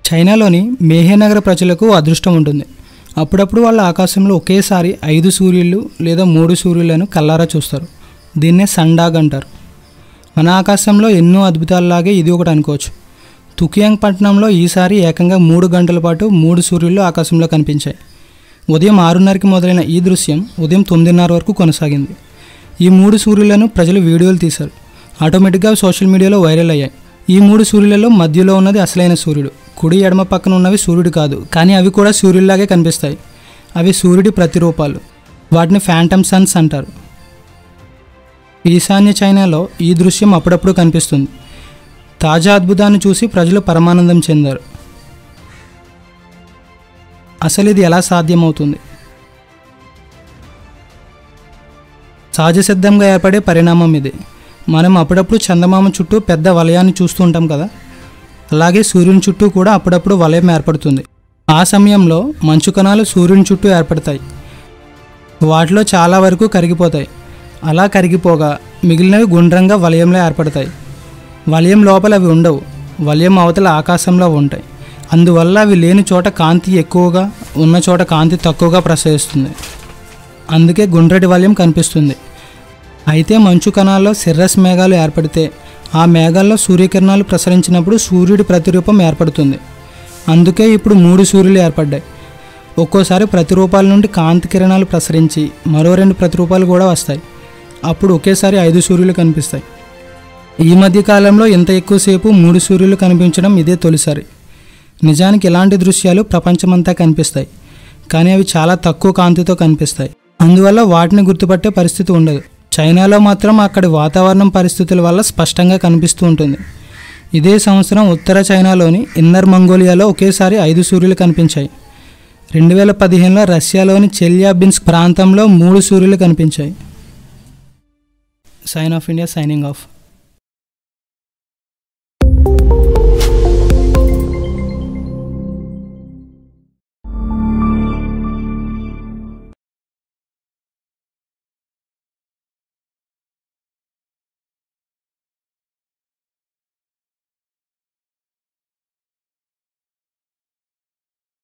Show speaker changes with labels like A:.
A: చైనాలోని మేహేనగర ప్రజలకు అదృష్టం ఉంటుంది అప్పుడప్పుడు వాళ్ళ ఆకాశంలో ఒకేసారి ఐదు సూర్యుళ్ళు లేదా మూడు సూర్యులను కల్లారా చూస్తారు దీన్నే సండాగ్ అంటారు మన ఆకాశంలో ఎన్నో అద్భుతాలలాగే ఇది ఒకటి అనుకోవచ్చు తుకియాంగ్ పట్టణంలో ఈసారి ఏకంగా మూడు గంటల పాటు మూడు సూర్యుళ్ళు ఆకాశంలో కనిపించాయి ఉదయం ఆరున్నరకి మొదలైన ఈ దృశ్యం ఉదయం తొమ్మిదిన్నర వరకు కొనసాగింది ఈ మూడు సూర్యులను ప్రజలు వీడియోలు తీశారు ఆటోమేటిక్గా సోషల్ మీడియాలో వైరల్ అయ్యాయి ఈ మూడు సూర్యులలో మధ్యలో ఉన్నది అసలైన సూర్యుడు కుడి ఎడమ పక్కన ఉన్నవి సూర్యుడు కాదు కానీ అవి కూడా సూర్యుడిలాగే కనిపిస్తాయి అవి సూర్యుడి ప్రతిరూపాలు వాటిని ఫ్యాంటమ్ సన్స్ అంటారు ఈశాన్య చైనాలో ఈ దృశ్యం అప్పుడప్పుడు కనిపిస్తుంది తాజా అద్భుతాన్ని చూసి ప్రజలు పరమానందం చెందారు అసలు ఇది ఎలా సాధ్యమవుతుంది సహజ సిద్ధంగా ఏర్పడే పరిణామం ఇది మనం అప్పుడప్పుడు చందమామ చుట్టూ పెద్ద వలయాన్ని చూస్తూ ఉంటాం కదా అలాగే సూర్యుని చుట్టూ కూడా అప్పుడప్పుడు వలయం ఏర్పడుతుంది ఆ సమయంలో మంచు కణాలు సూర్యుని చుట్టూ ఏర్పడతాయి వాటిలో చాలా వరకు కరిగిపోతాయి అలా కరిగిపోగా మిగిలినవి గుండ్రంగా వలయంలో ఏర్పడతాయి వలయం లోపల అవి ఉండవు వలయం అవతల ఆకాశంలో ఉంటాయి అందువల్ల అవి లేని చోట కాంతి ఎక్కువగా ఉన్న చోట కాంతి తక్కువగా ప్రసరిస్తుంది అందుకే గుండ్రటి వలయం కనిపిస్తుంది అయితే మంచు కణాల్లో సిర్రస్ మేఘాలు ఏర్పడితే ఆ మేఘాల్లో సూర్యకిరణాలు ప్రసరించినప్పుడు సూర్యుడి ప్రతిరూపం ఏర్పడుతుంది అందుకే ఇప్పుడు మూడు సూర్యులు ఏర్పడ్డాయి ఒక్కోసారి ప్రతిరూపాల నుండి కాంతి కిరణాలు ప్రసరించి మరో రెండు ప్రతిరూపాలు కూడా వస్తాయి అప్పుడు ఒకేసారి ఐదు సూర్యులు కనిపిస్తాయి ఈ మధ్య కాలంలో ఇంత ఎక్కువసేపు మూడు సూర్యులు కనిపించడం ఇదే తొలిసారి నిజానికి ఇలాంటి దృశ్యాలు ప్రపంచమంతా కనిపిస్తాయి కానీ అవి చాలా తక్కువ కాంతితో కనిపిస్తాయి అందువల్ల వాటిని గుర్తుపట్టే పరిస్థితి ఉండదు చైనాలో మాత్రం అక్కడి వాతావరణం పరిస్థితుల వల్ల స్పష్టంగా కనిపిస్తూ ఉంటుంది ఇదే సంవత్సరం ఉత్తర చైనాలోని ఇన్నర్ మంగోలియాలో ఒకేసారి ఐదు సూర్యులు కనిపించాయి రెండు వేల పదిహేనులో రష్యాలోని చెల్యాబిన్స్క్ ప్రాంతంలో మూడు సూర్యులు కనిపించాయి sign of India signing of